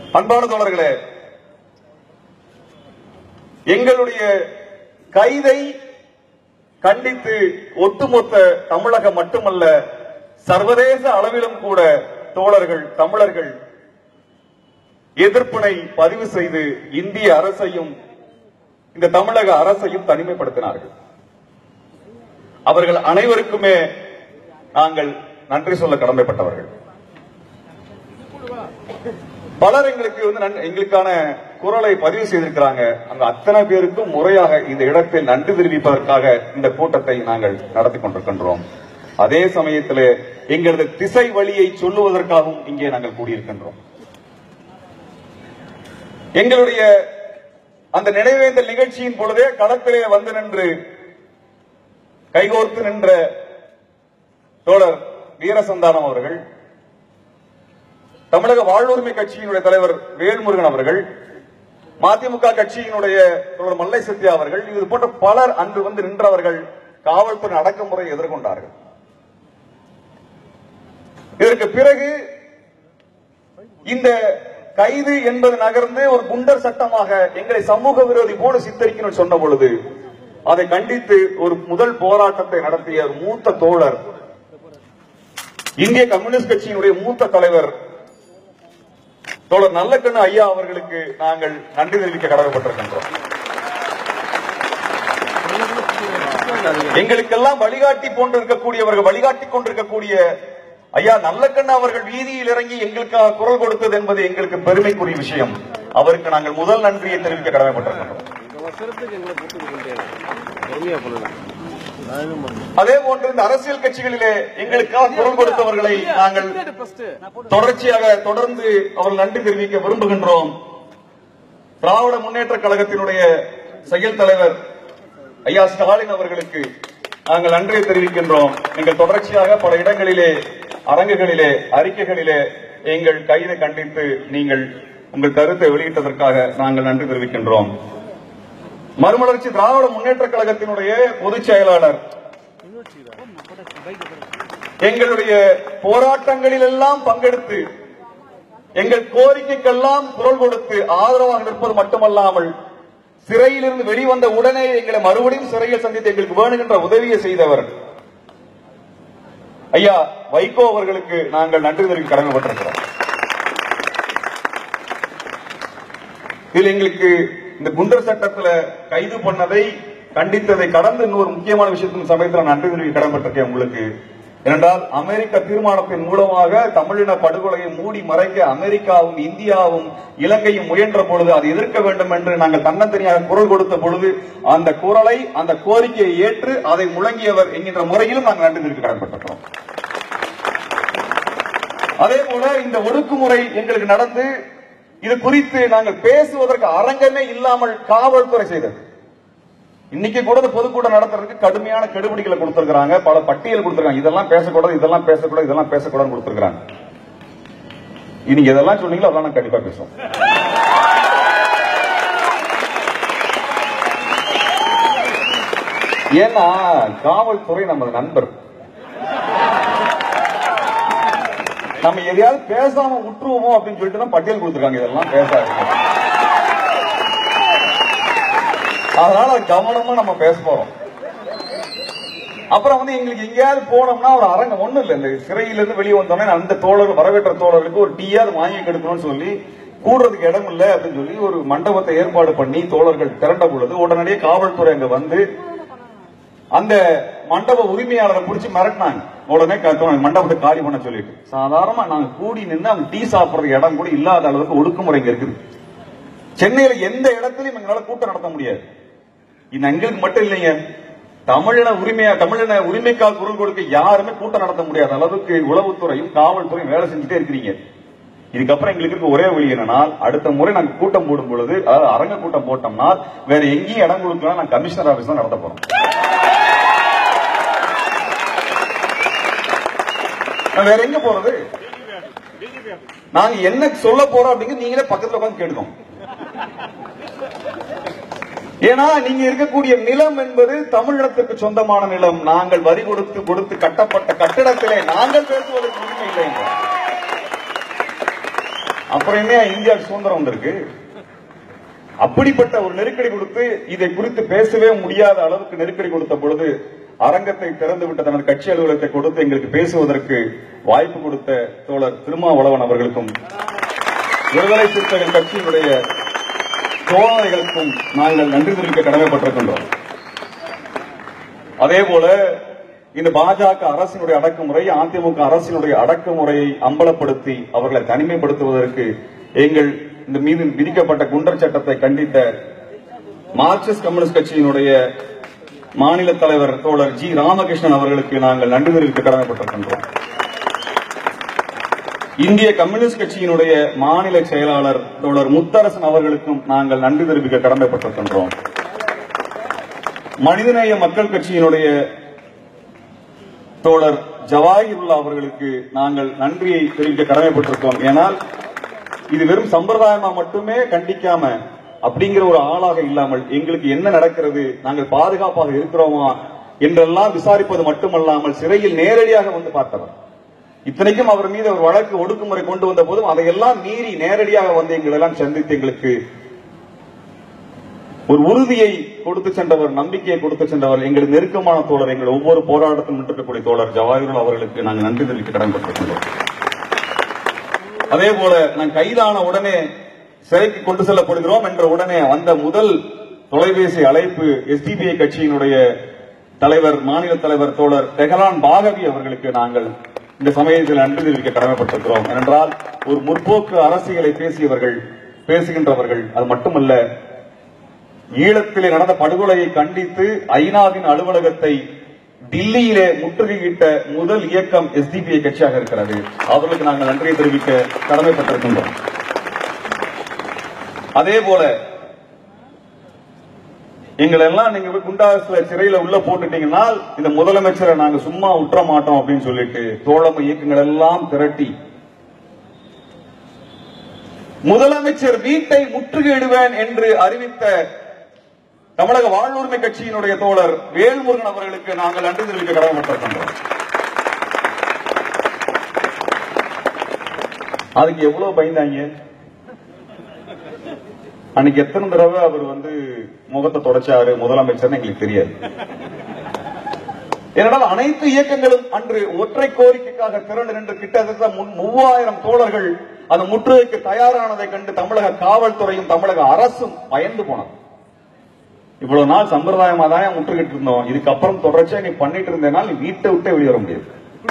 அன்பான தோழர்களே எங்களுடைய கைதை கண்டித்து ஒட்டுமொத்த தமிழகம் மட்டுமல்ல சர்வதேச அளவிலும் கூட தோழர்கள் தமிழர்கள் எதிர்ப்பினை பதிவு செய்து இந்திய அரசையும் இந்த தமிழக அரசையும் தனிமைப்படுத்தினார்கள் அவர்கள் அனைவருக்குமே நாங்கள் நன்றி சொல்ல கடமைப்பட்டவர்கள் பலர் எங்களுக்கு வந்து நன்- எங்களுக்கான குரலை பதிவு செய்திருக்கிறாங்க அந்த அத்தனை பேருக்கும் முறையாக இந்த இடத்தில் நன்றி தெரிவிப்பதற்காக இந்த கூட்டத்தை நாங்கள் நடத்தி கொண்டிருக்கின்றோம் அதே சமயத்தில் எங்களது திசை வழியை சொல்லுவதற்காகவும் இங்கே நாங்கள் கூடியிருக்கின்றோம் எங்களுடைய அந்த நினைவேந்தல் நிகழ்ச்சியின் பொழுதே களத்திலே வந்து நின்று கைகோர்த்து நின்ற தோழர் வீரசந்தானம் அவர்கள் தமிழக வாழ்வுரிமை கட்சியினுடைய தலைவர் வேல்முருகன் அவர்கள் மதிமுக கட்சியினுடைய தோழர் மல்லை சத்யா அவர்கள் இது போன்ற பலர் அன்று வந்து நின்றவர்கள் காவல்துறை அடக்குமுறை எதிர்கொண்டார்கள் இதற்கு பிறகு இந்த கைது என்பது நகர்ந்து ஒரு குண்டர் சட்டமாக எங்களை சமூக விரோதி போல சித்தரிக்கணும் சொன்ன பொழுது அதை கண்டித்து ஒரு முதல் போராட்டத்தை நடத்திய ஒரு மூத்த தோழர் இந்திய கம்யூனிஸ்ட் கட்சியினுடைய மூத்த தலைவர் தோழர் நல்லக்கண்ணு ஐயா அவர்களுக்கு நாங்கள் நன்றி தெரிவிக்க கடமைப்பட்டிருக்கின்றோம் எங்களுக்கெல்லாம் வழிகாட்டி போன்று இருக்கக்கூடியவர்கள் வழிகாட்டி கொண்டிருக்கக்கூடிய ஐயா நல்லக்கண்ணு அவர்கள் வீதியில் இறங்கி எங்களுக்காக குரல் கொடுத்தது என்பது எங்களுக்கு பெருமைக்குரிய விஷயம் அவருக்கு நாங்கள் முதல் நன்றியை தெரிவிக்க கடமைப்பட்டிருக்கின்றோம் இந்த வருஷத்துக்கு எங்களை போட்டு கொடுத்தேன் பொறுமையா பண்ணலாம் நான் எதுவும் பண்ணல அதே போன்று இந்த அரசியல் கட்சிகளிலே எங்களுக்காக குரல் கொடுத்தவர்களை நாங்கள் ஃபர்ஸ்ட் தொடர்ச்சியாக தொடர்ந்து அவர்கள் நன்றி தெரிவிக்க விரும்புகின்றோம் திராவிட முன்னேற்ற கழகத்தினுடைய செயல் தலைவர் ஐயா ஸ்டாலின் அவர்களுக்கு நாங்கள் நன்றியை தெரிவிக்கின்றோம் நீங்கள் தொடர்ச்சியாக பல இடங்களிலே அரங்குகளிலே அறிக்கைகளிலே எங்கள் கைதை கண்டித்து நீங்கள் உங்கள் கருத்தை வெளியிட்டதற்காக நாங்கள் நன்றி தெரிவிக்கின்றோம் மறுமலர்ச்சி திராவிட முன்னேற்ற கழகத்தினுடைய பொதுச் செயலாளர் எங்களுடைய போராட்டங்களில் எல்லாம் பங்கெடுத்து எங்கள் கோரிக்கைக்கெல்லாம் குரல் கொடுத்து ஆதரவாக நிற்பது மட்டுமல்லாமல் சிறையிலிருந்து வெளிவந்த உடனே எங்களை மறுபடியும் சிறையில் சந்தித்து எங்களுக்கு வேணுகின்ற உதவியை செய்தவர் ஐயா வைகோ அவர்களுக்கு நாங்கள் நன்றி தெரிவிக்க கடமைப்பட்டிருக்கிறோம் இதில் எங்களுக்கு இந்த குண்டர் சட்டத்துல கைது பண்ணதை கண்டித்ததை கடந்து இன்னொரு முக்கியமான விஷயத்தின் சமயத்தில் நன்றி தெரிவிக்க கடமைப்பட்டிருக்கேன் உங்களுக்கு ஏனென்றால் அமெரிக்க தீர்மானத்தின் மூலமாக தமிழின படுகொலையை மூடி மறைக்க அமெரிக்காவும் இந்தியாவும் இலங்கையும் முயன்ற பொழுது அதை எதிர்க்க வேண்டும் என்று நாங்கள் தன்னந்தனியாக குரல் கொடுத்த பொழுது அந்த குரலை அந்த கோரிக்கையை ஏற்று அதை முழங்கியவர் என்கின்ற முறையிலும் நாங்கள் நன்றி தெரிவிக்க கடமைப்பட்டிருக்கிறோம் அதே போல இந்த ஒடுக்குமுறை எங்களுக்கு நடந்து இது குறித்து நாங்கள் பேசுவதற்கு அரங்கமே இல்லாமல் காவல்துறை செய்தது இன்னைக்கு கூட இந்த பொதுக்கூட்டம் நடத்துறதுக்கு கடுமையான கெடுபிடிகளை கொடுத்திருக்காங்க பல பட்டியல் கொடுத்திருக்காங்க இதெல்லாம் பேசக்கூடாது இதெல்லாம் பேசக்கூடாது இதெல்லாம் பேசக்கூடாது கொடுத்திருக்காங்க நீங்க இதெல்லாம் சொன்னீங்களோ அதெல்லாம் நான் கண்டிப்பா பேசுவோம் ஏன்னா காவல்துறை நமது நண்பர் நம்ம எதையாவது பேசாம விட்டுருவோமோ அப்படின்னு சொல்லிட்டு தான் பட்டியல் கொடுத்திருக்காங்க இதெல்லாம் பேசாது அதனால கவனமா நம்ம பேச போறோம் அப்புறம் வந்து எங்களுக்கு எங்கேயாவது போனோம்னா ஒரு அரங்கம் ஒண்ணும் இல்ல இந்த சிறையில இருந்து வெளியே வந்தோடனே அந்த தோழர் வரவேற்ற தோழர்களுக்கு ஒரு டீயாவது வாங்கி கெடுக்கணும்னு சொல்லி கூடுறதுக்கு இடம் இல்ல அப்படின்னு சொல்லி ஒரு மண்டபத்தை ஏற்பாடு பண்ணி தோழர்கள் திரண்ட பொழுது உடனடியே காவல்துறை அங்க வந்து அந்த மண்டப உரிமையாளரை புடிச்சு மிரட்டினாங்க உடனே கத்துவாங்க மண்டபத்தை காலி பண்ண சொல்லிட்டு சாதாரணமா நாங்க கூடி நின்று அவங்க டீ சாப்பிடுறதுக்கு இடம் கூட இல்லாத அளவுக்கு ஒடுக்குமுறை இங்க இருக்குது சென்னையில எந்த இடத்துலயும் எங்களால கூட்டம் நடத்த முடியாது இது எங்களுக்கு மட்டும் இல்லைங்க தமிழின உரிமையா தமிழின உரிமைக்காக குரல் கொடுக்க யாருமே கூட்டம் நடத்த முடியாத அளவுக்கு உளவுத்துறையும் காவல்துறையும் வேலை செஞ்சுட்டே இருக்கிறீங்க இதுக்கப்புறம் எங்களுக்கு இருக்க ஒரே வழி என்னன்னா அடுத்த முறை நாங்க கூட்டம் போடும் பொழுது அதாவது அரங்க கூட்டம் போட்டோம்னா வேற எங்கேயும் இடம் கொடுக்கலாம் நாங்க கமிஷனர் ஆபீஸ் தான் நடத்த போறோம் நான் வேற எங்க போறது நாங்க என்ன சொல்ல போறோம் அப்படிங்கிறது நீங்களே பக்கத்துல உட்காந்து கேட்டுக்கோங்க ஏன்னா நீங்க இருக்கக்கூடிய நிலம் என்பது தமிழினத்துக்கு சொந்தமான நிலம் நாங்கள் வரி கொடுத்து கொடுத்து கட்டப்பட்ட கட்டிடத்திலே நாங்கள் பேசுவதற்கு உரிமை இல்லை என்றார். அப்புறம் என்ன இந்தியாவுக்கு சுதந்திரம் வந்திருக்கு அப்படிப்பட்ட ஒரு நெருக்கடி கொடுத்து இதை குறித்து பேசவே முடியாத அளவுக்கு நெருக்கடி கொடுத்த பொழுது அரங்கத்தை திறந்து விட்ட தனது கட்சி அலுவலகத்தை கொடுத்து எங்களுக்கு பேசுவதற்கு வாய்ப்பு கொடுத்த தோழர் திருமாவளவன் அவர்களுக்கும் விடுதலை சிறுத்தைகள் கட்சியினுடைய தோழர்களுக்கும் நாங்கள் நன்றி தெரிவிக்க கடமைப்பட்டிருக்கின்றோம் அதே போல இந்த பாஜக அரசினுடைய அடக்குமுறை அதிமுக அரசினுடைய அடக்குமுறையை அம்பலப்படுத்தி அவர்களை தனிமைப்படுத்துவதற்கு எங்கள் இந்த மீது விதிக்கப்பட்ட குண்டர் சட்டத்தை கண்டித்த மார்க்சிஸ்ட் கம்யூனிஸ்ட் கட்சியினுடைய மாநில தலைவர் தோழர் ஜி ராமகிருஷ்ணன் அவர்களுக்கு நாங்கள் நன்றி தெரிவிக்க கடமைப்பட்டிருக்கின்றோம் இந்திய கம்யூனிஸ்ட் கட்சியினுடைய மாநில செயலாளர் தோழர் முத்தரசன் அவர்களுக்கும் நாங்கள் நன்றி தெரிவிக்க கடமைப்பட்டிருக்கின்றோம் மனிதநேய மக்கள் கட்சியினுடைய தோழர் ஜவாஹிருல்லா அவர்களுக்கு நாங்கள் நன்றியை தெரிவிக்க கடமைப்பட்டிருக்கோம் ஏனால் இது வெறும் சம்பிரதாயமா மட்டுமே கண்டிக்காம அப்படிங்கிற ஒரு ஆளாக இல்லாமல் எங்களுக்கு என்ன நடக்கிறது நாங்கள் பாதுகாப்பாக இருக்கிறோமா என்றெல்லாம் விசாரிப்பது மட்டுமல்லாமல் சிறையில் நேரடியாக வந்து பார்த்தவர் இத்தனைக்கும் அவர் மீது ஒரு வழக்கு ஒடுக்குமுறை கொண்டு வந்த போதும் அதையெல்லாம் மீறி நேரடியாக வந்து எங்களை எல்லாம் சந்தித்து எங்களுக்கு ஒரு உறுதியை கொடுத்து சென்றவர் நம்பிக்கையை கொடுத்து சென்றவர் எங்களுக்கு நெருக்கமான தோழர் எங்கள் ஒவ்வொரு போராட்டத்திலும் இருக்கக்கூடிய தோழர் ஜவாஹிருல் அவர்களுக்கு நாங்கள் நன்றி தெரிவிக்க கடன்பட்டிருக்கின்றோம் அதே போல நான் கைதான உடனே சிறைக்கு கொண்டு செல்லப்படுகிறோம் என்ற உடனே வந்த முதல் தொலைபேசி அழைப்பு எஸ்டிபிஐ கட்சியினுடைய தலைவர் மாநில தலைவர் தோழர் தெஹலான் பாகவி அவர்களுக்கு நாங்கள் இந்த சமயத்தில் நன்றி தெரிவிக்க கடமைப்பட்டிருக்கிறோம் ஏனென்றால் ஒரு முற்போக்கு அரசியலை பேசியவர்கள் பேசுகின்றவர்கள் அது மட்டுமல்ல ஈழத்திலே நடந்த படுகொலையை கண்டித்து ஐநாவின் அலுவலகத்தை டில்லியிலே முற்றுகையிட்ட முதல் இயக்கம் எஸ்டிபிஐ கட்சியாக இருக்கிறது அவர்களுக்கு நாங்கள் நன்றியை தெரிவிக்க கடமைப்பட்டிருக்கின்றோம் அதே போல எங்களை எல்லாம் நீங்க போய் குண்டாசுல சிறையில உள்ள போட்டுட்டீங்கன்னா இந்த முதலமைச்சரை நாங்க சும்மா விட்டுற மாட்டோம் அப்படின்னு சொல்லிட்டு தோழமை இயக்கங்கள் எல்லாம் திரட்டி முதலமைச்சர் வீட்டை முற்றுகையிடுவேன் என்று அறிவித்த தமிழக வாழ்வுரிமை கட்சியினுடைய தோழர் வேல்முருகன் அவர்களுக்கு நாங்கள் நன்றி தெரிவிக்க கடமைப்பட்டிருக்கின்றோம் அதுக்கு எவ்வளவு பயந்தாங்க அன்னைக்கு எத்தனை தடவை அவர் வந்து முகத்தை தொடச்சாரு முதலமைச்சர்னு எங்களுக்கு தெரியாது ஏனென்றால் அனைத்து இயக்கங்களும் அன்று ஒற்றை கோரிக்கைக்காக திரண்டு நின்று கிட்டத்தட்ட முன் மூவாயிரம் தோழர்கள் அந்த முற்றுகைக்கு தயாரானதை கண்டு தமிழக காவல்துறையும் தமிழக அரசும் பயந்து போனது இவ்வளவு நாள் சம்பிரதாயமா தான் முற்றுகிட்டு இருந்தோம் இதுக்கப்புறம் தொடர்ச்சியா நீ பண்ணிட்டு இருந்தேனா நீ வீட்டை விட்டே வெளியே வர முடியாது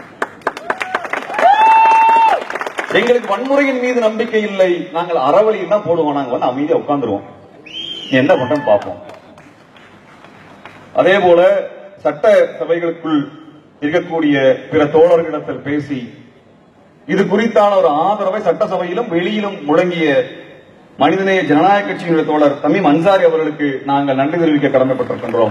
எங்களுக்கு வன்முறையின் மீது நம்பிக்கை இல்லை நாங்கள் அறவழியில் தான் போடுவோம் நாங்க வந்து அமைதியா உட்கார்ந்துருவோம் நீ என்ன பண்றன்னு பார்ப்போம் அதே போல சட்ட சபைகளுக்குள் இருக்கக்கூடிய பிற தோழர்களிடத்தில் பேசி இது குறித்தான ஒரு ஆதரவை சட்டசபையிலும் வெளியிலும் முழங்கிய மனிதநேய ஜனநாயக கட்சியினுடைய தோழர் தமீம் அன்சாரி அவர்களுக்கு நாங்கள் நன்றி தெரிவிக்க கடமைப்பட்டிருக்கின்றோம்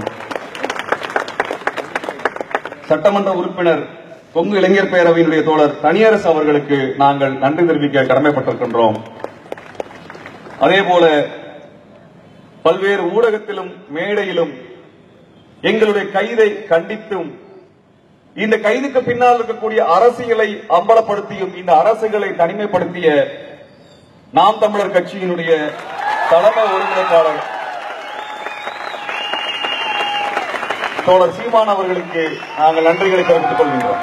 சட்டமன்ற உறுப்பினர் கொங்கு இளைஞர் பேரவையினுடைய தோழர் தனியரசு அவர்களுக்கு நாங்கள் நன்றி தெரிவிக்க கடமைப்பட்டிருக்கின்றோம் அதே போல பல்வேறு ஊடகத்திலும் மேடையிலும் எங்களுடைய கைதை கண்டித்தும் இந்த கைதுக்கு பின்னால் இருக்கக்கூடிய அரசியலை அம்பலப்படுத்தியும் இந்த அரசுகளை தனிமைப்படுத்திய நாம் தமிழர் கட்சியினுடைய தலைமை ஒருங்கிணைப்பாளர் தோழர் சீமான் அவர்களுக்கு நாங்கள் நன்றிகளை தெரிவித்துக் கொள்கின்றோம்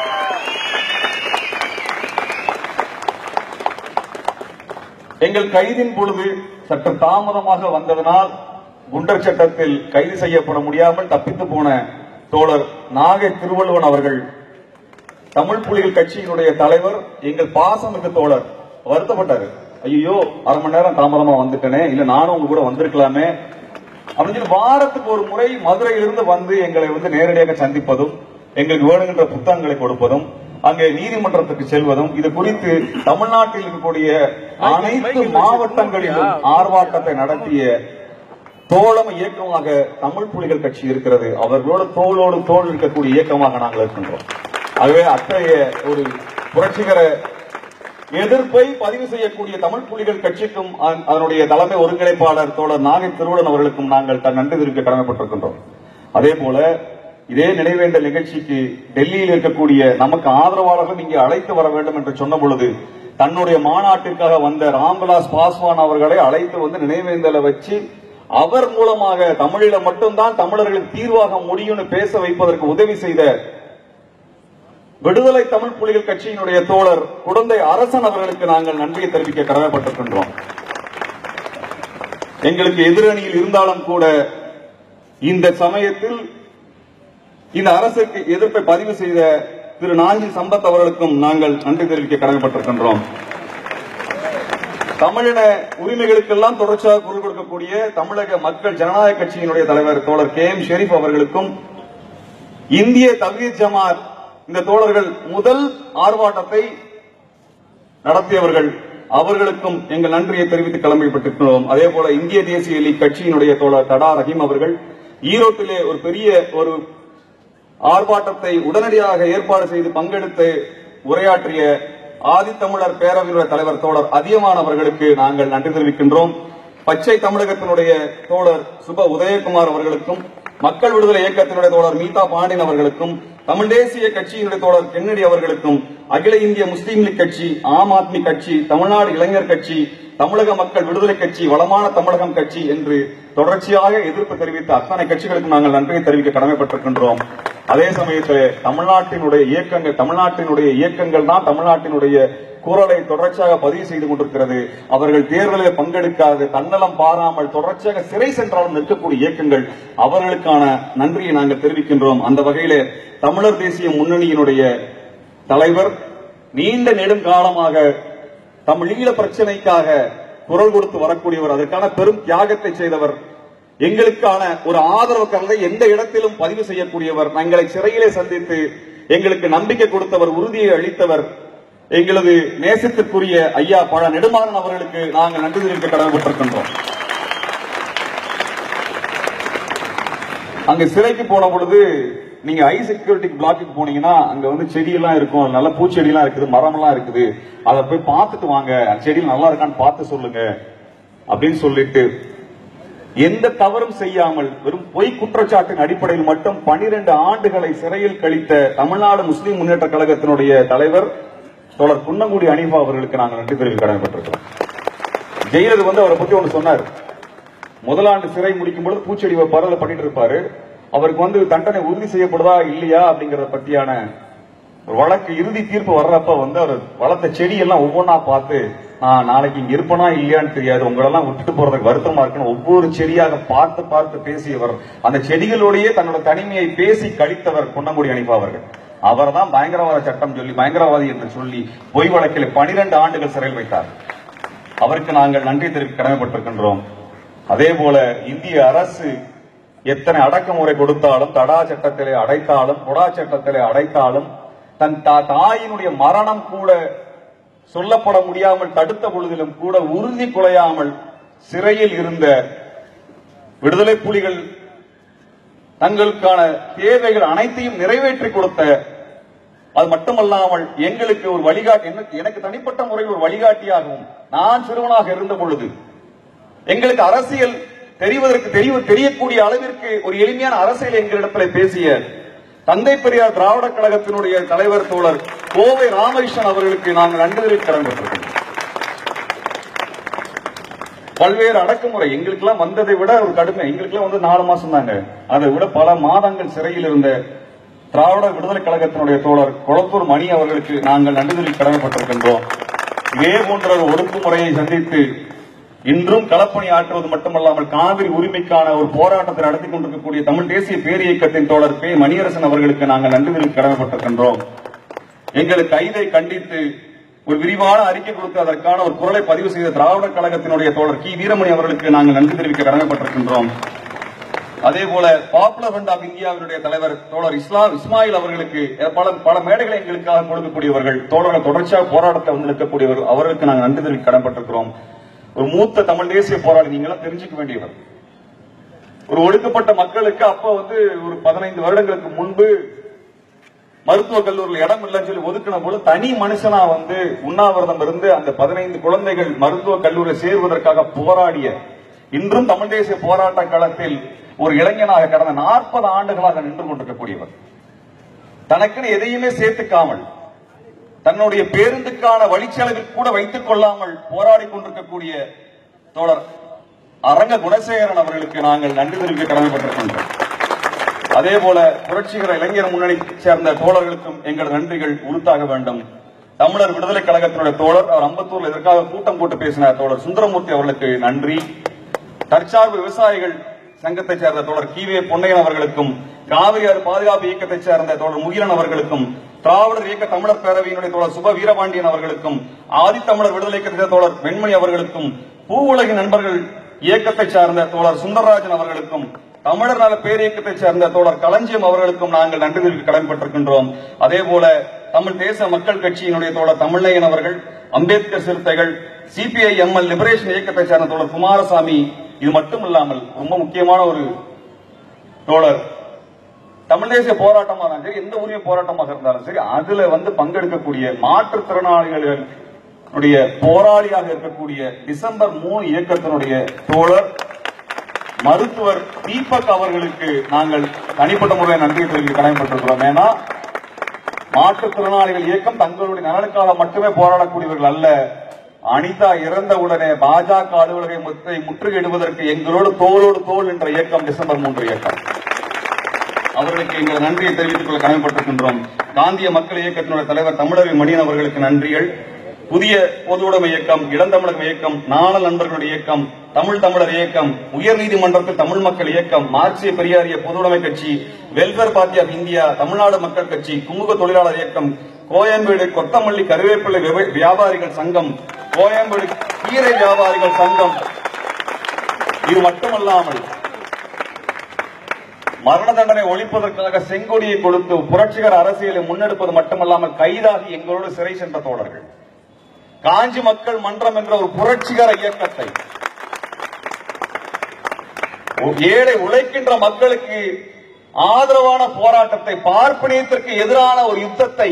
எங்கள் கைதின் பொழுது சற்று தாமதமாக வந்ததனால் குண்டர் சட்டத்தில் கைது செய்யப்பட முடியாமல் தப்பித்து போன தோழர் நாகை திருவள்ளுவன் அவர்கள் தமிழ் புலிகள் கட்சியினுடைய தலைவர் எங்கள் பாசமிகு தோழர் வருத்தப்பட்டாரு ஐயோ அரை மணி நேரம் தாமதமா வந்துட்டேனே இல்ல நானும் உங்க கூட வந்திருக்கலாமே அப்படின்னு சொல்லி வாரத்துக்கு ஒரு முறை மதுரையிலிருந்து வந்து எங்களை வந்து நேரடியாக சந்திப்பதும் எங்களுக்கு வேணுகின்ற புத்தகங்களை கொடுப்பதும் அங்கே நீதிமன்றத்துக்கு செல்வதும் இது குறித்து தமிழ்நாட்டில் இருக்கக்கூடிய அனைத்து மாவட்டங்களிலும் ஆர்ப்பாட்டத்தை நடத்திய தோழமை இயக்கமாக தமிழ் புலிகள் கட்சி இருக்கிறது அவர்களோடு தோளோடு தோள் இருக்கக்கூடிய இயக்கமாக நாங்கள் இருக்கின்றோம் ஆகவே அத்தகைய ஒரு புரட்சிகர எதிர்ப்பை பதிவு செய்யக்கூடிய தமிழ் புலிகள் கட்சிக்கும் அ- அதனுடைய தலைமை ஒருங்கிணைப்பாளர் தோழர் நாகை திருவுடன் அவர்களுக்கும் நாங்கள் தன் நன்றி தெரிவிக்க கடமைப்பட்டிருக்கின்றோம் அதே போல இதே நினைவேந்தல் நிகழ்ச்சிக்கு டெல்லியில் இருக்கக்கூடிய நமக்கு ஆதரவாளர்கள் இங்கே அழைத்து வர வேண்டும் என்று சொன்ன பொழுது தன்னுடைய மாநாட்டிற்காக வந்த ராம்விலாஸ் பாஸ்வான் அவர்களை அழைத்து வந்து நினைவேந்தலை வச்சு அவர் மூலமாக தமிழில மட்டும்தான் தமிழர்களுக்கு தீர்வாக முடியும்னு பேச வைப்பதற்கு உதவி செய்த விடுதலை தமிழ் புலிகள் கட்சியினுடைய தோழர் குடந்தை அரசன் அவர்களுக்கு நாங்கள் நன்றியை தெரிவிக்க கடமைப்பட்டிருக்கின்றோம் எங்களுக்கு எதிரணியில் இருந்தாலும் கூட இந்த சமயத்தில் இந்த அரசுக்கு எதிர்ப்பை பதிவு செய்த திரு நாஞ்சி சம்பத் அவர்களுக்கும் நாங்கள் நன்றி தெரிவிக்க கடமைப்பட்டிருக்கின்றோம் தமிழின உரிமைகளுக்கெல்லாம் தொடர்ச்சியாக குரல் கொடுக்கக்கூடிய தமிழக மக்கள் ஜனநாயக கட்சியினுடைய தலைவர் தோழர் கே எம் ஷெரீப் அவர்களுக்கும் இந்திய தவ்ஹீத் ஜமாத் இந்த தோழர்கள் முதல் ஆர்ப்பாட்டத்தை நடத்தியவர்கள் அவர்களுக்கும் எங்கள் நன்றியை தெரிவித்து கிளம்பிப்பட்டிருக்கிறோம் அதே போல இந்திய தேசிய லீக் கட்சியினுடைய தோழர் தடா ரஹீம் அவர்கள் ஈரோட்டிலே ஒரு பெரிய ஒரு ஆர்ப்பாட்டத்தை உடனடியாக ஏற்பாடு செய்து பங்கெடுத்து உரையாற்றிய ஆதித்தமிழர் பேரவையினுடைய தலைவர் தோழர் அதியமான் அவர்களுக்கு நாங்கள் நன்றி தெரிவிக்கின்றோம் பச்சை தமிழகத்தினுடைய தோழர் சுப உதயகுமார் அவர்களுக்கும் மக்கள் விடுதலை இயக்கத்தினுடைய தோழர் மீதா பாண்டியன் அவர்களுக்கும் தமிழ் தேசிய கட்சியினுடைய தோழர் கென்னடி அவர்களுக்கும் அகில இந்திய முஸ்லீம் லீக் கட்சி ஆம் ஆத்மி கட்சி தமிழ்நாடு இளைஞர் கட்சி தமிழக மக்கள் விடுதலை கட்சி வளமான தமிழகம் கட்சி என்று தொடர்ச்சியாக எதிர்ப்பு தெரிவித்த அத்தனை கட்சிகளுக்கும் நாங்கள் நன்றியை தெரிவிக்க கடமைப்பட்டிருக்கின்றோம் அதே சமயத்தில் தமிழ்நாட்டினுடைய இயக்கங்கள் தமிழ்நாட்டினுடைய இயக்கங்கள் தான் தமிழ்நாட்டினுடைய குரலை தொடர்ச்சியாக பதிவு செய்து கொண்டிருக்கிறது அவர்கள் தேர்தலில் பங்கெடுக்காது தன்னலம் பாராமல் தொடர்ச்சியாக சிறை சென்றாலும் நிற்கக்கூடிய இயக்கங்கள் அவர்களுக்கான நன்றியை நாங்கள் தெரிவிக்கின்றோம் அந்த வகையிலே தமிழர் தேசிய முன்னணியினுடைய தலைவர் நீண்ட நெடுங்காலமாக தமிழீழ பிரச்சனைக்காக குரல் கொடுத்து வரக்கூடியவர் அதற்கான பெரும் தியாகத்தை செய்தவர் எங்களுக்கான ஒரு ஆதரவு கருதை எந்த இடத்திலும் பதிவு செய்யக்கூடியவர் எங்களை சிறையிலே சந்தித்து எங்களுக்கு நம்பிக்கை கொடுத்தவர் உறுதியை அளித்தவர் எங்களது நேசத்திற்குரிய ஐயா பழ நெடுமாறன் அவர்களுக்கு நாங்கள் நன்றி தெரிவிக்க கடமைப்பட்டிருக்கின்றோம் அங்க சிறைக்கு போன பொழுது நீங்க ஹை செக்யூரிட்டி பிளாக்குக்கு போனீங்கன்னா அங்க வந்து செடியெல்லாம் இருக்கும் நல்ல பூச்செடியெல்லாம் இருக்குது மரமெல்லாம் இருக்குது அதை போய் பார்த்துட்டு வாங்க அந்த செடியில் நல்லா இருக்கான்னு பார்த்து சொல்லுங்க அப்படின்னு சொல்லிட்டு எந்த தவறும் செய்யாமல் வெறும் பொய் குற்றச்சாட்டின் அடிப்படையில் மட்டும் பனிரெண்டு ஆண்டுகளை சிறையில் கழித்த தமிழ்நாடு முஸ்லிம் முன்னேற்ற கழகத்தினுடைய தலைவர் தோழர் குன்னங்குடி அனிஃபா அவர்களுக்கு நாங்கள் நன்றி தெரிவிக்க கடமைப்பட்டிருக்கிறோம் ஜெயிலர் வந்து அவரை பத்தி ஒன்று சொன்னார் முதலாண்டு சிறை முடிக்கும் பொழுது பூச்செடி பரவல பண்ணிட்டு இருப்பாரு அவருக்கு வந்து தண்டனை உறுதி செய்யப்படுதா இல்லையா அப்படிங்கறத பத்தியான ஒரு வழக்கு இறுதி தீர்ப்பு வர்றப்ப வந்து அவர் வளர்த்த செடி எல்லாம் ஒவ்வொன்றா பார்த்து நான் நாளைக்கு இங்க இருப்பனா இல்லையான்னு தெரியாது உங்களெல்லாம் விட்டுட்டு போறதுக்கு வருத்தமா இருக்குன்னு ஒவ்வொரு செடியாக பார்த்து பார்த்து பேசியவர் அந்த செடிகளோடையே தன்னோட தனிமையை பேசி கழித்தவர் பொன்னங்குடி அனிப்பா அவர்கள் அவர் தான் பயங்கரவாத சட்டம் சொல்லி பயங்கரவாதி என்று சொல்லி பொய் வழக்கில் பனிரெண்டு ஆண்டுகள் சிறையில் வைத்தார் அவருக்கு நாங்கள் நன்றி தெரிவிக்க கடமைப்பட்டிருக்கின்றோம் அதே போல இந்திய அரசு எத்தனை அடக்குமுறை கொடுத்தாலும் தடா சட்டத்திலே அடைத்தாலும் கொடா சட்டத்திலே அடைத்தாலும் தன் தா- தாயினுடைய மரணம் கூட சொல்லப்பட முடியாமல் தடுத்த பொழுதிலும் கூட உறுதி குலையாமல் சிறையில் இருந்த விடுதலை புலிகள் தங்களுக்கான தேவைகள் அனைத்தையும் நிறைவேற்றி கொடுத்த அது மட்டுமல்லாமல் எங்களுக்கு ஒரு வழிகாட்டி எனக்கு- எனக்கு தனிப்பட்ட முறையில் ஒரு வழிகாட்டியாகவும் நான் சிறுவனாக இருந்த பொழுது எங்களுக்கு அரசியல் தெரிவதற்கு தெரிய தெரியக்கூடிய அளவிற்கு ஒரு எளிமையான அரசியல் எங்களிடத்தில் பேசிய தந்தை பெரியார் திராவிட கழகத்தினுடைய தலைவர் தோழர் கோவை ராமகிருஷ்ணன் அவர்களுக்கு நாங்கள் நன்றி தெரிவிக்க கடமைப்பட்டிருக்கிறோம் பல்வேறு அடக்குமுறை எங்களுக்கெல்லாம் வந்ததை விட ஒரு கடுமை எங்களுக்கெல்லாம் வந்து நாலு மாசம் தாங்க அதை விட பல மாதங்கள் சிறையில் இருந்த திராவிட விடுதலை கழகத்தினுடைய தோழர் கொளத்தூர் மணி அவர்களுக்கு நாங்கள் நன்றி தெரிவிக்க கடமைப்பட்டிருக்கின்றோம் இதே போன்ற ஒரு ஒடுக்குமுறையை சந்தித்து இன்றும் களப்பணி ஆற்றுவது மட்டுமல்லாமல் காவிரி உரிமைக்கான ஒரு போராட்டத்தை நடத்தி கொண்டிருக்கக்கூடிய தமிழ் தேசிய பேரியக்கத்தின் தோழர் பே மணியரசன் அவர்களுக்கு நாங்கள் நன்றி தெரிவிக்க கடமைப்பட்டிருக்கின்றோம் எங்களுக்கு கைதை கண்டித்து ஒரு விரிவான அறிக்கை கொடுத்து அதற்கான ஒரு குரலை பதிவு செய்த திராவிட கழகத்தினுடைய தோழர் கி வீரமணி அவர்களுக்கு நாங்கள் நன்றி தெரிவிக்க கடமைப்பட்டிருக்கின்றோம் அதே போல பாப்புலர் ஃப்ரண்ட் ஆஃப் இந்தியாவினுடைய தலைவர் தோழர் இஸ்லாம் இஸ்மாயில் அவர்களுக்கு பல பல மேடைகளை எங்களுக்காக கொடுக்கக்கூடியவர்கள் தோழர்கள் தொடர்ச்சியாக போராட்டத்தை வந்து நிற்கக்கூடியவர்கள் அவர்களுக்கு நாங்கள் நன்றி தெரிவிக்க கடமைப்பட்டிருக்கிறோம் ஒரு மூத்த தமிழ் தேசிய போராளி நீங்களாம் தெரிஞ்சுக்க வேண்டியவர் ஒரு ஒடுக்கப்பட்ட மக்களுக்கு அப்ப வந்து ஒரு பதினைந்து வருடங்களுக்கு முன்பு மருத்துவக் கல்லூரியில் இடம் இல்லைன்னு சொல்லி ஒதுக்கின போது தனி மனுஷனா வந்து உண்ணாவிரதம் இருந்து அந்த பதினைந்து குழந்தைகள் மருத்துவக் கல்லூரியில் சேர்வதற்காக போராடிய இன்றும் தமிழ் தேசிய போராட்ட களத்தில் ஒரு இளைஞனாக கடந்த நாற்பது ஆண்டுகளாக நின்று கொண்டிருக்கக்கூடியவர் தனக்குன்னு எதையுமே சேர்த்துக்காமல் தன்னுடைய பேருந்துக்கான வழிச்செலவில் கூட வைத்துக் கொள்ளாமல் போராடி கொண்டிருக்கக்கூடிய தோழர் அரங்க குணசேகரன் அவர்களுக்கு நாங்கள் நன்றி தெரிவிக்க கடமைப்பட்டிருக்கின்றோம் அதே போல புரட்சிகர இளைஞர் முன்னணி சேர்ந்த தோழர்களுக்கும் எங்கள் நன்றிகள் உறுத்தாக வேண்டும் தமிழர் விடுதலை கழகத்தினுடைய தோழர் அவர் அம்பத்தூர்ல இதற்காக கூட்டம் போட்டு பேசின தோழர் சுந்தரமூர்த்தி அவர்களுக்கு நன்றி தற்சார்பு விவசாயிகள் சங்கத்தைச் சேர்ந்த தோழர் கீவே பொன்னையன் அவர்களுக்கும் காவிரியாறு பாதுகாப்பு இயக்கத்தைச் சேர்ந்த தோழர் முகிலன் அவர்களுக்கும் திராவிடர் இயக்க தமிழர் பேரவையினுடைய தோழர் சுப வீரபாண்டியன் அவர்களுக்கும் ஆதித்தமிழர் விடுதலை இயக்கத்தைச் சேர்ந்த தோழர் வெண்மணி அவர்களுக்கும் பூ உலகின் நண்பர்கள் இயக்கத்தைச் சார்ந்த தோழர் சுந்தரராஜன் அவர்களுக்கும் தமிழர் நல பேரியக்கத்தைச் சேர்ந்த தோழர் களஞ்சியம் அவர்களுக்கும் நாங்கள் நன்றி தெரிவிக்க கடமைப்பட்டிருக்கின்றோம் அதே போல தமிழ் தேச மக்கள் கட்சியினுடைய தோழர் தமிழ்நயன் அவர்கள் அம்பேத்கர் சிறுத்தைகள் சிபிஐ எம்எல் லிபரேஷன் இயக்கத்தைச் சேர்ந்த தோழர் குமாரசாமி இது மட்டும் இல்லாமல் ரொம்ப முக்கியமான ஒரு தோழர் தமிழ் தேசிய போராட்டமாக இருந்தாலும் சரி எந்த உரிமை போராட்டமாக இருந்தாலும் சரி அதுல வந்து பங்கெடுக்கக்கூடிய மாற்றுத்திறனாளிகளுடைய போராளியாக இருக்கக்கூடிய டிசம்பர் மூணு இயக்கத்தினுடைய தோழர் மருத்துவர் தீபக் அவர்களுக்கு நாங்கள் தனிப்பட்ட முறையில் நன்றி தெரிவிக்க கடமைப்பட்டிருக்கிறோம் ஏன்னா மாற்றுத்திறனாளிகள் இயக்கம் தங்களுடைய நலனுக்காக மட்டுமே போராடக்கூடியவர்கள் அல்ல அனிதா இறந்த உடனே பாஜக அலுவலகை முற்றை முற்றுகையிடுவதற்கு எங்களோடு தோளோடு தோள் என்ற இயக்கம் டிசம்பர் மூன்று இயக்கம் அவர்களுக்கு எங்கள் நன்றியை தெரிவித்துக் கொள்ள கடமைப்பட்டிருக்கின்றோம் காந்திய மக்கள் இயக்கத்தினுடைய தலைவர் தமிழக மணியன் அவர்களுக்கு நன்றிகள் புதிய பொதுவுடைமை இயக்கம் இளந்தமிழகம் இயக்கம் நாணல் நண்பர்களுடைய இயக்கம் தமிழ் தமிழர் இயக்கம் உயர்நீதிமன்றத்தில் தமிழ் மக்கள் இயக்கம் மார்க்சிய பெரியாரிய பொதுவுடைமை கட்சி welfare party of India Tamil Nadu மக்கள் கட்சி குமுக தொழிலாளர் இயக்கம் கோயம்பேடு கொத்தமல்லி கருவேப்பிலை விவ- வியாபாரிகள் சங்கம் கோயம்பேடு கீரை வியாபாரிகள் சங்கம் இது மட்டுமல்லாமல் மரண தண்டனை ஒழிப்பதற்காக செங்கொடியை கொடுத்து புரட்சிகர அரசியலை முன்னெடுப்பது மட்டுமல்லாமல் கைதாகி எங்களோடு சிறை சென்ற தோழர்கள் காஞ்சி மக்கள் மன்றம் என்ற ஒரு புரட்சிகர இயக்கத்தை ஒரு ஏழை உழைக்கின்ற மக்களுக்கு ஆதரவான போராட்டத்தை பார்ப்பனியத்திற்கு எதிரான ஒரு யுத்தத்தை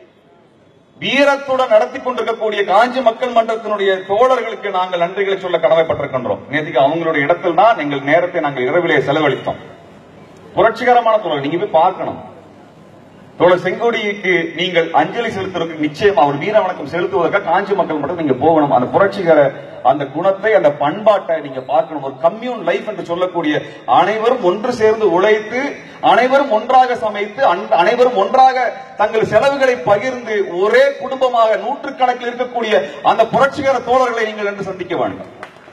வீரத்துடன் நடத்தி கொண்டிருக்கக்கூடிய காஞ்சி மக்கள் மன்றத்தினுடைய தோழர்களுக்கு நாங்கள் நன்றிகளை சொல்ல கடமைப்பட்டிருக்கின்றோம் நேற்றுக்கு அவங்களுடைய இடத்தில் தான் எங்கள் நேரத்தை நாங்கள் இரவிலே செலவழித்தோம் புரட்சிகரமான தோழர் நீங்க போய் பார்க்கணும் தோழர் செங்கோடிக்கு நீங்கள் அஞ்சலி செலுத்துவதற்கு நிச்சயம் அவர் வீர வணக்கம் செலுத்துவதற்காக காஞ்சி மக்கள் மட்டும் நீங்க போகணும் அந்த புரட்சிகர அந்த குணத்தை அந்த பண்பாட்டை நீங்க பார்க்கணும் ஒரு கம்யூன் லைஃப் என்று சொல்லக்கூடிய அனைவரும் ஒன்று சேர்ந்து உழைத்து அனைவரும் ஒன்றாக சமைத்து அந்த- அனைவரும் ஒன்றாக தங்கள் செலவுகளை பகிர்ந்து ஒரே குடும்பமாக நூற்றுக்கணக்கில் இருக்கக்கூடிய அந்த புரட்சிகர தோழர்களை நீங்கள் என்று சந்திக்க வேண்டும்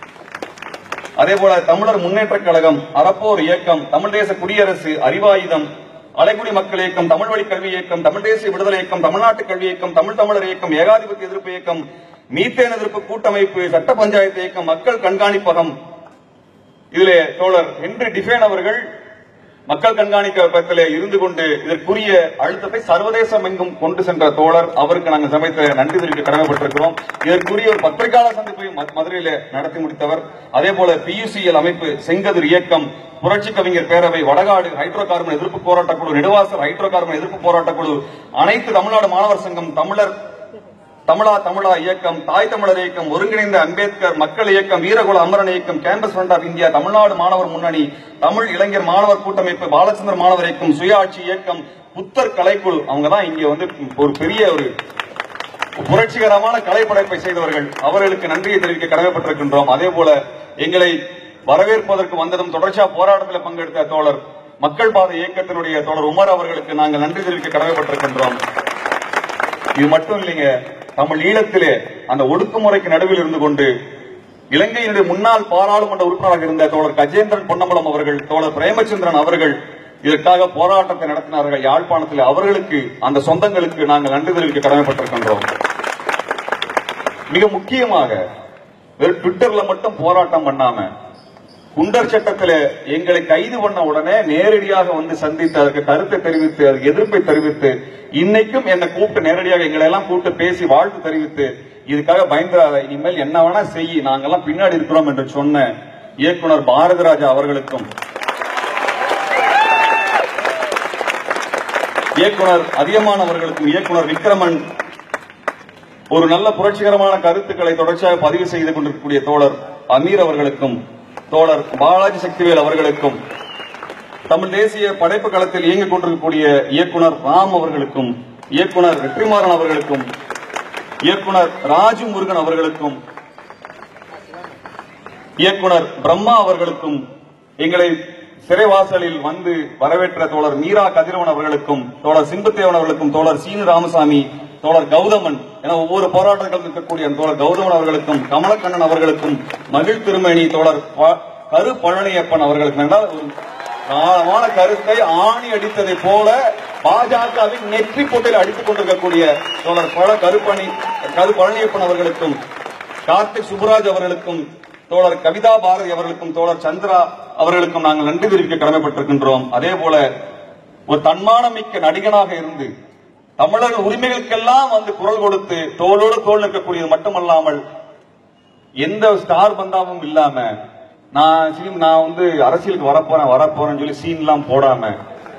அதே போல தமிழர் முன்னேற்ற கழகம் அறப்போர் இயக்கம் தமிழ் தேச குடியரசு அறிவாயுதம் அலைக்குடி மக்கள் இயக்கம் தமிழ் வழி கல்வி இயக்கம் தமிழ் தேசிய விடுதலை இயக்கம் தமிழ்நாட்டு கல்வி இயக்கம் தமிழ் தமிழர் இயக்கம் ஏகாதிபத்திய எதிர்ப்பு இயக்கம் மீத்தேன் எதிர்ப்பு கூட்டமைப்பு சட்ட பஞ்சாயத்து இயக்கம் மக்கள் கண்காணிப்பகம் இதிலே தோழர் ஹென்றி டிஃபேன் அவர்கள் மக்கள் கண்காணிப்பகத்திலே இருந்து கொண்டு இதற்குரிய அழுத்தத்தை சர்வதேசம் எங்கும் கொண்டு சென்ற தோழர் அவருக்கு நாங்கள் சமைத்த நன்றி தெரிவிக்க கடமைப்பட்டிருக்கிறோம் இதற்குரிய ஒரு பத்திரிகையாளர் சந்திப்பை ம- மதுரையிலே நடத்தி முடித்தவர் அதே போல பியூசிஎல் அமைப்பு செங்கதிர் இயக்கம் புரட்சி கவிஞர் பேரவை வடகாடு ஹைட்ரோ கார்பன் எதிர்ப்பு போராட்டக் குழு நெடுவாசல் ஹைட்ரோ கார்பன் எதிர்ப்பு போராட்டக் குழு அனைத்து தமிழ்நாடு மாணவர் சங்கம் தமிழர் தமிழா தமிழா இயக்கம் தாய் தமிழர் இயக்கம் ஒருங்கிணைந்த அம்பேத்கர் மக்கள் இயக்கம் வீரகுல அமரன் இயக்கம் campus front of India Tamil Nadu மாணவர் முன்னணி தமிழ் இளைஞர் மாணவர் கூட்டமைப்பு பாலச்சந்திர மாணவர் இயக்கம் சுயாட்சி இயக்கம் புத்தர் கலைக்குழு அவங்க தான் இங்க வந்து ஒரு பெரிய ஒரு புரட்சிகரமான கலைப்படைப்பை செய்தவர்கள் அவர்களுக்கு நன்றியை தெரிவிக்க கடமைப்பட்டிருக்கின்றோம் அதே போல எங்களை வரவேற்பதற்கு வந்ததும் தொடர்ச்சியா போராட்டத்தில் பங்கெடுத்த தோழர் மக்கள் பாதை இயக்கத்தினுடைய தோழர் உமர் அவர்களுக்கு நாங்கள் நன்றி தெரிவிக்க கடமைப்பட்டிருக்கின்றோம் இது மட்டும் இல்லைங்க தமிழ் ஈழத்திலே அந்த ஒடுக்குமுறைக்கு நடுவில் இருந்து கொண்டு இலங்கையினுடைய முன்னாள் பாராளுமன்ற உறுப்பினராக இருந்த தோழர் கஜேந்திரன் பொன்னம்பலம் அவர்கள் தோழர் பிரேமச்சந்திரன் அவர்கள் இதற்காக போராட்டத்தை நடத்தினார்கள் யாழ்ப்பாணத்தில் அவர்களுக்கு அந்த சொந்தங்களுக்கு நாங்கள் நன்றி தெரிவிக்க கடமைப்பட்டிருக்கின்றோம் மிக முக்கியமாக வெறும் ட்விட்டர்ல மட்டும் போராட்டம் பண்ணாம குண்டர் சட்டத்திலே எங்களை கைது பண்ண உடனே நேரடியாக வந்து சந்தித்து அதற்கு கருத்தை தெரிவித்து அதுக்கு எதிர்ப்பை தெரிவித்து இன்னைக்கும் என்னை கூப்பிட்டு நேரடியாக எங்களை எல்லாம் கூப்பிட்டு பேசி வாழ்த்து தெரிவித்து இதுக்காக பயந்துராத இனிமேல் என்ன வேணா செய் நாங்கெல்லாம் பின்னாடி இருக்கிறோம் என்று சொன்ன இயக்குனர் பாரதிராஜா அவர்களுக்கும் இயக்குனர் அதியமான் அவர்களுக்கும் இயக்குனர் விக்ரமன் ஒரு நல்ல புரட்சிகரமான கருத்துக்களை தொடர்ச்சியாக பதிவு செய்து கொண்டிருக்கக்கூடிய தோழர் அமீர் அவர்களுக்கும் தோழர் பாலாஜி சக்திவேல் அவர்களுக்கும் தமிழ் தேசிய படைப்பு களத்தில் இயங்கிக் கொண்டிருக்கக்கூடிய இயக்குனர் ராம் அவர்களுக்கும் இயக்குனர் வெற்றிமாறன் அவர்களுக்கும் இயக்குனர் ராஜு முருகன் அவர்களுக்கும் இயக்குனர் பிரம்மா அவர்களுக்கும் எங்களை சிறைவாசலில் வந்து வரவேற்ற தோழர் மீரா கதிரவன் அவர்களுக்கும் தோழர் சிம்பத்தேவன் அவர்களுக்கும் தோழர் சீனு ராமசாமி தோழர் கௌதமன் என ஒவ்வொரு போராட்டங்கள் இருக்கக்கூடிய அந்த தோழர் கௌதமன் அவர்களுக்கும் கமலக்கண்ணன் அவர்களுக்கும் மகிழ் திருமேனி தோழர் ப- கரு பழனியப்பன் அவர்களுக்கும் என்றால் ஒரு ஆழமான கருத்தை ஆணி அடித்ததை போல பாஜகவின் நெற்றி போட்டில் அடித்துக் கொண்டிருக்கக்கூடிய தோழர் பழ கருப்பணி கரு பழனியப்பன் அவர்களுக்கும் கார்த்திக் சுப்புராஜ் அவர்களுக்கும் தோழர் கவிதா பாரதி அவர்களுக்கும் தோழர் சந்திரா அவர்களுக்கும் நாங்கள் நன்றி தெரிவிக்க கடமைப்பட்டிருக்கின்றோம் அதே போல ஒரு தன்மானமிக்க நடிகனாக இருந்து தமிழர் உரிமைகளுக்கெல்லாம் வந்து குரல் கொடுத்து தோளோடு தோல் நிற்கக்கூடியது மட்டுமல்லாமல் எந்த ஸ்டார் பந்தாவும் இல்லாம நான் சினிமா நான் வந்து அரசியலுக்கு வரப்போறேன் வரப்போறேன்னு சொல்லி சீன் எல்லாம் போடாம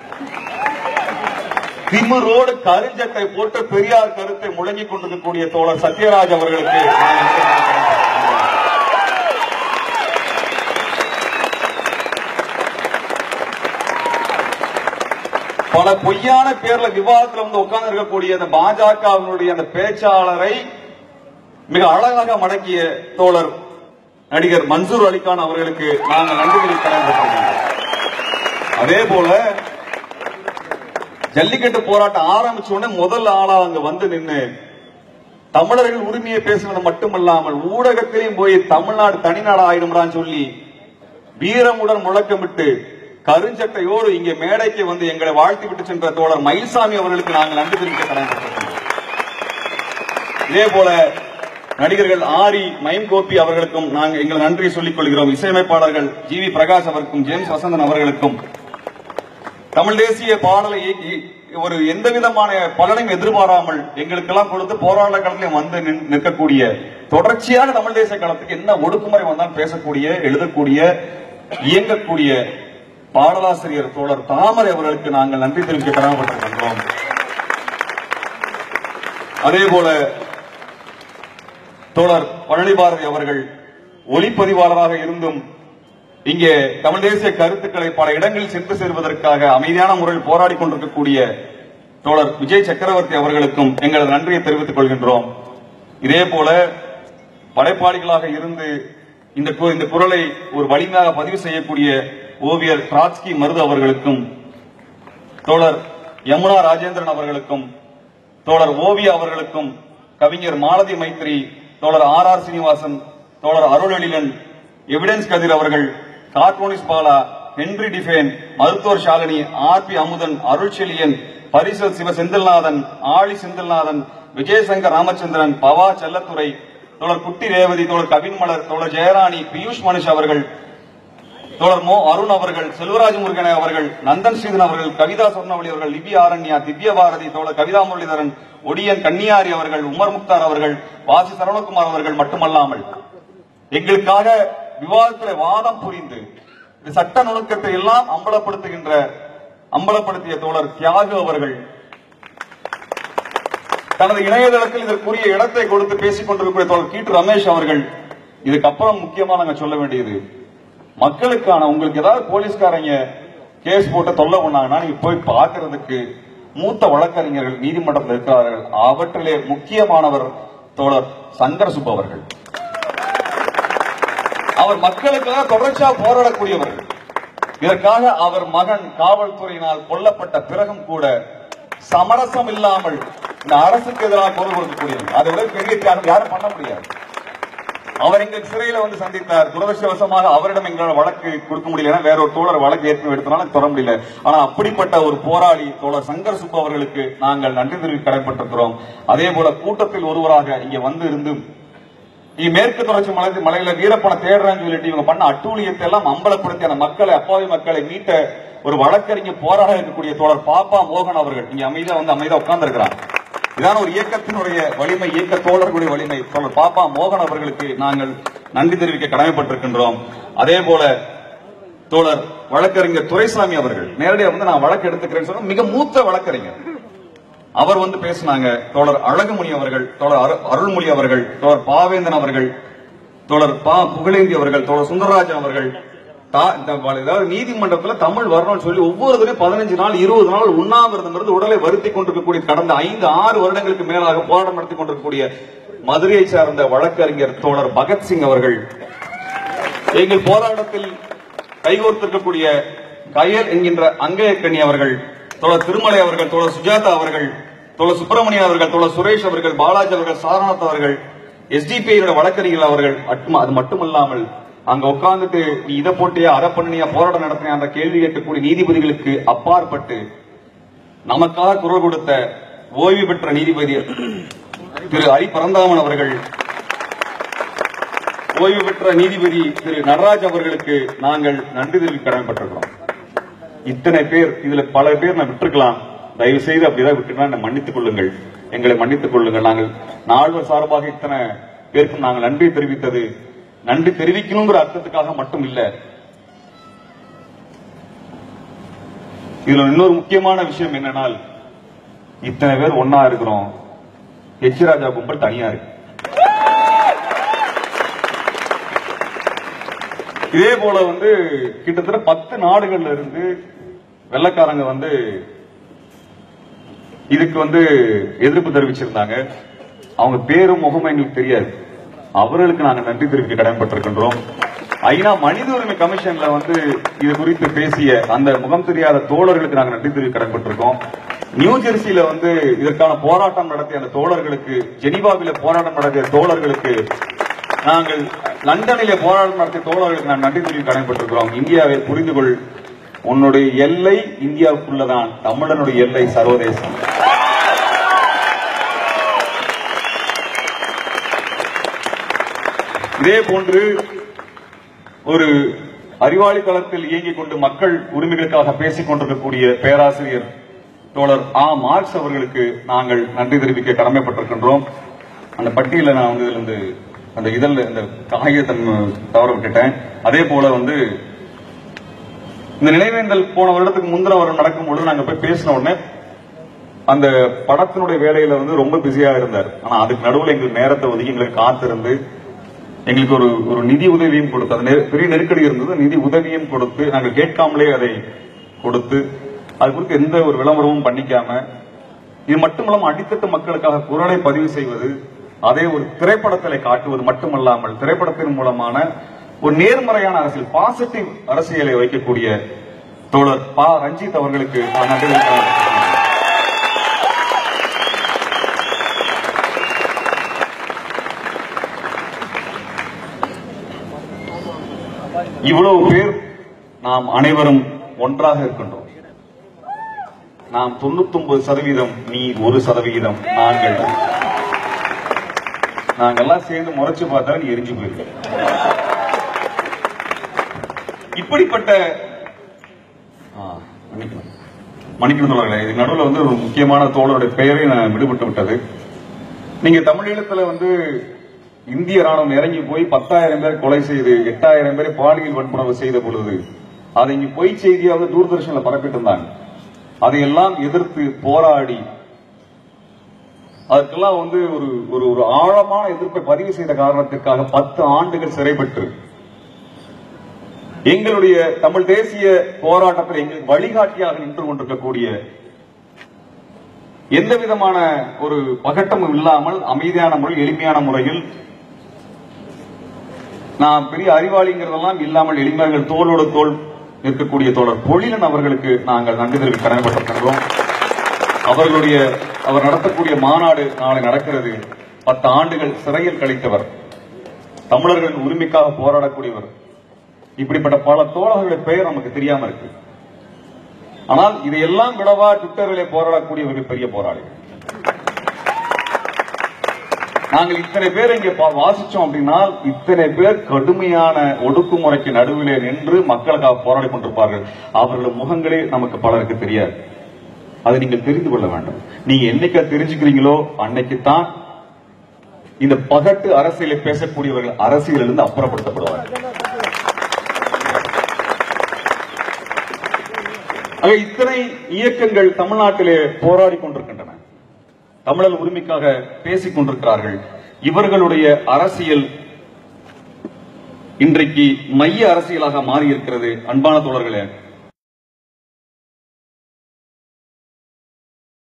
திமிரோடு கருஞ்சட்டை போட்டு பெரியார் கருத்தை முழங்கிக் கொண்டிருக்கக்கூடிய தோழர் சத்யராஜ் அவர்களுக்கு நான் நன்றி தெரிவிக்கிறேன். பல பொய்யான பேர்ல விவாதத்துல வந்து உட்கார்ந்து இருக்கக்கூடிய அந்த பாஜகவினுடைய அந்த பேச்சாளரை மிக அழகாக மடக்கிய தோழர் நடிகர் மன்சூர் அலிகான் அவர்களுக்கு நாங்கள் நன்றிகளை கடமைப்பட்டிருக்கிறோம் அதே போல ஜல்லிக்கட்டு போராட்டம் ஆரம்பிச்ச உடனே முதல் ஆளா அங்க வந்து நின்னு தமிழர்கள் உரிமையை பேசுவது மட்டுமல்லாமல் ஊடகத்திலையும் போய் தமிழ்நாடு தனிநாடு ஆயிடும்டான்னு சொல்லி வீரமுடன் முழக்கமிட்டு கருஞ்சட்டையோடு இங்கே மேடைக்கு வந்து எங்களை வாழ்த்தி விட்டு சென்ற தோழர் மயில்சாமி அவர்களுக்கு நாங்கள் நன்றி தெரிவிக்க கடமைப்பட்டிருக்கிறோம் இதே போல நடிகர்கள் ஆரி மைம் கோபி அவர்களுக்கும் நாங்கள் எங்கள் நன்றியை சொல்லிக் கொள்கிறோம் இசையமைப்பாளர்கள் ஜி வி பிரகாஷ் அவருக்கும் ஜேம்ஸ் வசந்தன் அவர்களுக்கும் தமிழ் தேசிய பாடலை இயக்கி ஒரு எந்த விதமான பலனையும் எதிர்பாராமல் எங்களுக்கெல்லாம் கொடுத்து போராட்ட களத்திலும் வந்து நின்- நிற்கக்கூடிய தொடர்ச்சியாக தமிழ் தேசிய களத்துக்கு என்ன ஒடுக்குமுறை வந்தாலும் பேசக்கூடிய எழுதக்கூடிய இயங்கக்கூடிய பாடலாசிரியர் தோழர் தாமரை அவர்களுக்கு நாங்கள் நன்றி தெரிவிக்க கடமைப்பட்டிருக்கின்றோம் அதே போல தோழர் பழனி பாரதி அவர்கள் ஒளிப்பதிவாளராக இருந்தும் இங்கே தமிழ் தேசிய கருத்துக்களை பல இடங்களில் சென்று சேர்வதற்காக அமைதியான முறையில் போராடி கொண்டிருக்கக்கூடிய தோழர் விஜய் சக்கரவர்த்தி அவர்களுக்கும் எங்களது நன்றியை தெரிவித்துக் கொள்கின்றோம் இதே போல படைப்பாளிகளாக இருந்து இந்த கு- இந்த குரலை ஒரு வலிமையாக பதிவு செய்யக்கூடிய ஓவியர் டிராட்ஸ்கி மருது அவர்களுக்கும் தோழர் யமுனா ராஜேந்திரன் அவர்களுக்கும் தோழர் ஓவியா அவர்களுக்கும் கவிஞர் மாலதி மைத்ரி தோழர் ஆர் ஆர் சீனிவாசன் தோழர் அருள் எழிலன் எவிடன்ஸ் கதிர் அவர்கள் கார்டூனிஸ்ட் பாலா ஹென்றி டிஃபேன் மருத்துவர் ஷாலினி ஆர் பி அமுதன் அருள் செழியன் பரிசல் சிவ செந்தில்நாதன் ஆழி செந்தில்நாதன் விஜயசங்கர் ராமச்சந்திரன் பவா செல்லத்துறை தோழர் குட்டி ரேவதி தோழர் கவின்மலர் தோழர் ஜெயராணி பியூஷ் மனுஷ் அவர்கள் தோழர் மோ அருண் அவர்கள் செல்வராஜ் முருகன் அவர்கள் நந்தன் ஸ்ரீதன் அவர்கள் கவிதா சொர்ணவழி அவர்கள் லிபி ஆரண்யா திவ்ய பாரதி தோழர் கவிதா முரளிதரன் ஒடியன் கன்னியாரி அவர்கள் உமர் முக்தார் அவர்கள் வாசி சரவணகுமார் அவர்கள் மட்டுமல்லாமல் எங்களுக்காக விவாதத்தில் வாதம் புரிந்து இந்த சட்ட நுணுக்கத்தை எல்லாம் அம்பலப்படுத்துகின்ற அம்பலப்படுத்திய தோழர் தியாகு அவர்கள் தனது இணையதளத்தில் இதற்குரிய இடத்தை கொடுத்து பேசிக் கொண்டிருக்கிற தோழர் கீட்டு ரமேஷ் அவர்கள் இதுக்கப்புறம் முக்கியமா நாங்க சொல்ல வேண்டியது மக்களுக்கான உங்களுக்கு ஏதாவது போலீஸ்காரங்க கேஸ் போட்டு தொல்லை பண்ணாங்கன்னா நீங்க போய் பார்க்கிறதுக்கு மூத்த வழக்கறிஞர்கள் நீதிமன்றத்தில் இருக்கிறார்கள் அவற்றிலே முக்கியமானவர் தோழர் சங்கர் சுப்பு அவர்கள் அவர் மக்களுக்காக தொடர்ச்சியா போராடக்கூடியவர் இதற்காக அவர் மகன் காவல்துறையினால் கொல்லப்பட்ட பிறகும் கூட சமரசம் இல்லாமல் இந்த அரசுக்கு எதிராக குரல் கொடுக்கக்கூடியவர் அதை விட பெரிய தியாகம் யாரும் பண்ண முடியாது அவர் எங்க சிறையில வந்து சந்தித்தார் துரதிருஷ்டவசமாக அவரிடம் எங்களால் வழக்கு கொடுக்க முடியல ஏன்னா வேற ஒரு தோழர் வழக்கு ஏற்கனவே எடுத்தனால தர முடியல ஆனா அப்படிப்பட்ட ஒரு போராளி தோழர் சங்கர் சுப்பு அவர்களுக்கு நாங்கள் நன்றி தெரிவிக்க கடமைப்பட்டிருக்கிறோம் அதே போல கூட்டத்தில் ஒருவராக இங்க வந்து இருந்து இங்க மேற்கு தொடர்ச்சி மலை மலையில வீரப்பனை தேடுறான்னு சொல்லிட்டு இவங்க பண்ண அட்டூழியத்தை எல்லாம் அம்பலப்படுத்தி அந்த மக்களை அப்பாவி மக்களை மீட்ட ஒரு வழக்கறிஞர் போராட இருக்கக்கூடிய தோழர் பாப்பா மோகன் அவர்கள் இங்க அமைதியா வந்து அமைதியா உட்கார்ந்து இருக்கிறாங்க இதான ஒரு இயக்கத்தினுடைய வலிமை இயக்க தோழர்களுடைய வலிமை தோழர் பாப்பா மோகன் அவர்களுக்கு நாங்கள் நன்றி தெரிவிக்க கடமைப்பட்டிருக்கின்றோம் அதே போல தோழர் வழக்கறிஞர் துரைசாமி அவர்கள் நேரடியா வந்து நான் வழக்கு எடுத்துக்கிறேன்னு சொன்னா மிக மூத்த வழக்கறிஞர் அவர் வந்து பேசினாங்க தோழர் அழகுமணி அவர்கள் தோழர் அரு- அருள்மொழி அவர்கள் தோழர் பாவேந்தன் அவர்கள் தோழர் பா புகழேந்தி அவர்கள் தோழர் சுந்தரராஜன் அவர்கள் தா- இந்த வ- அதாவது நீதிமன்றத்துல தமிழ் வரணும்னு சொல்லி ஒவ்வொரு தடவை பதினஞ்சு நாள் இருபது நாள் உண்ணாவிரதம் இருந்து உடலை வருத்தி கொண்டிருக்கக்கூடிய கடந்த ஐந்து ஆறு வருடங்களுக்கு மேலாக போராட்டம் நடத்தி கொண்டிருக்கக்கூடிய மதுரையை சார்ந்த வழக்கறிஞர் தோழர் பகத்சிங் அவர்கள் எங்கள் போராட்டத்தில் கைகோர்த்திருக்கக்கூடிய கயல் என்கின்ற அங்கயக்கணி அவர்கள் தோழர் திருமலை அவர்கள் தோழர் சுஜாதா அவர்கள் தோழர் சுப்பிரமணியன் அவர்கள் தோழர் சுரேஷ் அவர்கள் பாலாஜி அவர்கள் சாரநாத் அவர்கள் எஸ்டிபிஐ வழக்கறிஞர்கள் அவர்கள் அட்ம- அது மட்டுமல்லாமல் அங்க உட்கார்ந்துட்டு நீ இதை போட்டியா அதை பண்ணியா போராட்டம் நடத்தினா அந்த கேள்வி கேட்கக்கூடிய நீதிபதிகளுக்கு அப்பாற்பட்டு நமக்காக குரல் கொடுத்த ஓய்வு பெற்ற நீதிபதி திரு ஹரி பரந்தாமன் அவர்கள் ஓய்வு பெற்ற நீதிபதி திரு நடராஜ் அவர்களுக்கு நாங்கள் நன்றி தெரிவிக்க கடமைப்பட்டிருக்கிறோம் இத்தனை பேர் இதுல பல பேர் நான் விட்டுருக்கலாம் தயவு செய்து அப்படிதான் விட்டுனா என்னை மன்னித்துக் கொள்ளுங்கள் எங்களை மன்னித்துக் கொள்ளுங்கள் நாங்கள் நால்வர் சார்பாக இத்தனை பேருக்கு நாங்கள் நன்றி தெரிவித்தது நன்றி தெரிவிக்கணுங்கிற அர்த்தத்துக்காக மட்டும் இல்ல இதுல இன்னொரு முக்கியமான விஷயம் என்னன்னா இத்தனை பேர் ஒன்னா இருக்கிறோம் எச் ராஜா கும்பல் தனியா இருக்கு இதே போல வந்து கிட்டத்தட்ட பத்து நாடுகள்ல இருந்து வெள்ளக்காரங்க வந்து இதுக்கு வந்து எதிர்ப்பு தெரிவிச்சிருந்தாங்க அவங்க பேரும் முகமும் எங்களுக்கு தெரியாது அவர்களுக்கு நாங்க நன்றி தெரிவிக்க கடமைப்பட்டிருக்கின்றோம் ஐநா மனித உரிமை கமிஷன்ல வந்து இது குறித்து பேசிய அந்த முகம் தெரியாத தோழர்களுக்கு நாங்க நன்றி தெரிவிக்க கடமைப்பட்டிருக்கோம் நியூ ஜெர்சியில வந்து இதற்கான போராட்டம் நடத்திய அந்த தோழர்களுக்கு ஜெனீவாவில போராட்டம் நடத்திய தோழர்களுக்கு நாங்கள் லண்டனிலே போராட்டம் நடத்திய தோழர்களுக்கு நான் நன்றி தெரிவிக்க கடமைப்பட்டிருக்கிறோம் இந்தியாவை புரிந்து கொள் உன்னுடைய எல்லை இந்தியாவுக்குள்ளதான் தமிழனுடைய எல்லை சர்வதேசம் இதே போன்று ஒரு அறிவாளி தளத்தில் இயங்கிக் கொண்டு மக்கள் உரிமைகளுக்காக பேசிக் கொண்டிருக்கக்கூடிய பேராசிரியர் தோழர் ஆ மார்க்ஸ் அவர்களுக்கு நாங்கள் நன்றி தெரிவிக்க கடமைப்பட்டிருக்கின்றோம் அந்த பட்டியலை நான் வந்து இதுல இருந்து அந்த இதழ்ல இந்த காகிதத்தை தவற விட்டுட்டேன் அதே போல வந்து இந்த நினைவேந்தல் போன வருடத்துக்கு முந்தின வருடம் நடக்கும் பொழுது நாங்க போய் பேசின உடனே அந்த படத்தினுடைய வேலையில வந்து ரொம்ப பிஸியா இருந்தார் ஆனா அதுக்கு நடுவுல எங்களுக்கு நேரத்தை ஒதுக்கி எங்களுக்கு காத்திருந்து எங்களுக்கு ஒரு ஒரு நிதி உதவியும் கொடுத்து அது நெரு- பெரிய நெருக்கடி இருந்தது நிதி உதவியும் கொடுத்து நாங்கள் கேட்காமலே அதை கொடுத்து அது குறித்து எந்த ஒரு விளம்பரமும் பண்ணிக்காம இது மட்டுமல்லாமல் அடித்தட்டு மக்களுக்காக குரலை பதிவு செய்வது அதை ஒரு திரைப்படத்திலே காட்டுவது மட்டுமல்லாமல் திரைப்படத்தின் மூலமான ஒரு நேர்மறையான அரசியல் பாசிட்டிவ் அரசியலை வைக்கக்கூடிய தோழர் பா ரஞ்சித் அவர்களுக்கு நான் நன்றி தெரிவிக்கிறேன். இவ்வளவு பேர் நாம் அனைவரும் ஒன்றாக இருக்கின்றோம் நாம் 99% சதவீதம் நீ ஒரு சதவிகிதம் நாங்கள் நாங்கெல்லாம் சேர்ந்து முறைச்சு பார்த்தா நீ எரிஞ்சு போயிருக்க இப்படிப்பட்ட ஆ, மன்னிக்கணும் மன்னிக்கணும் தோழர்களே இது நடுவில் வந்து ஒரு முக்கியமான தோழருடைய பெயரை நான் விடுபட்டு விட்டது நீங்க தமிழீழத்துல வந்து இந்திய ராணுவம் இறங்கி போய் பத்தாயிரம் பேர் கொலை செய்து எட்டாயிரம் பேரை பாலியல் வன்புணர்வு செய்த பொழுது அதை இங்க பொய் செய்தியாவது தூர்தர்ஷன்ல பரப்பிட்டு இருந்தாங்க அதையெல்லாம் எதிர்த்து போராடி அதுக்கெல்லாம் வந்து ஒரு ஒரு ஒரு ஆழமான எதிர்ப்பை பதிவு செய்த காரணத்திற்காக பத்து ஆண்டுகள் சிறைப்பட்டு எங்களுடைய தமிழ் தேசிய போராட்டத்தில் எங்களுக்கு வழிகாட்டியாக நின்று கொண்டிருக்கக்கூடிய எந்த விதமான ஒரு பகட்டமும் இல்லாமல் அமைதியான முறையில் எளிமையான முறையில் நான் பெரிய அறிவாளிங்கிறதெல்லாம் இல்லாமல் எளிமையாக தோளோடு தோல் நிற்கக்கூடிய தோழர் பொழிலன் அவர்களுக்கு நாங்கள் நன்றி தெரிவிக்க கடமைப்பட்டிருக்கின்றோம் அவர்களுடைய அவர் நடத்தக்கூடிய மாநாடு நாளை நடக்கிறது பத்து ஆண்டுகள் சிறையில் கழித்தவர் தமிழர்களின் உரிமைக்காக போராடக்கூடியவர் இப்படிப்பட்ட பல தோழர்களுடைய பெயர் நமக்கு தெரியாம இருக்கு ஆனால் இதையெல்லாம் விடவா ட்விட்டரிலே போராடக்கூடியவர்கள் பெரிய போராளிகள் நாங்கள் இத்தனை பேர் இங்கே பா- வாசிச்சோம் அப்படின்னா இத்தனை பேர் கடுமையான ஒடுக்குமுறைக்கு நடுவிலே நின்று மக்களுக்காக போராடி கொண்டிருப்பார்கள் அவர்கள் முகங்களே நமக்கு பலருக்கு தெரியாது அதை நீங்கள் தெரிந்து கொள்ள வேண்டும் நீங்க என்னைக்கு அதை தெரிஞ்சுக்கிறீங்களோ அன்னைக்கு தான் இந்த பகட்டு அரசியலை பேசக்கூடியவர்கள் அரசியலிருந்து அப்புறப்படுத்தப்படுவார்கள் ஆக இத்தனை இயக்கங்கள் தமிழ்நாட்டிலே போராடி கொண்டிருக்கின்றன தமிழர் உரிமைக்காக பேசிக் கொண்டிருக்கிறார்கள் இவர்களுடைய அரசியல் இன்றைக்கு மைய அரசியலாக மாறி இருக்கிறது அன்பான தோழர்களே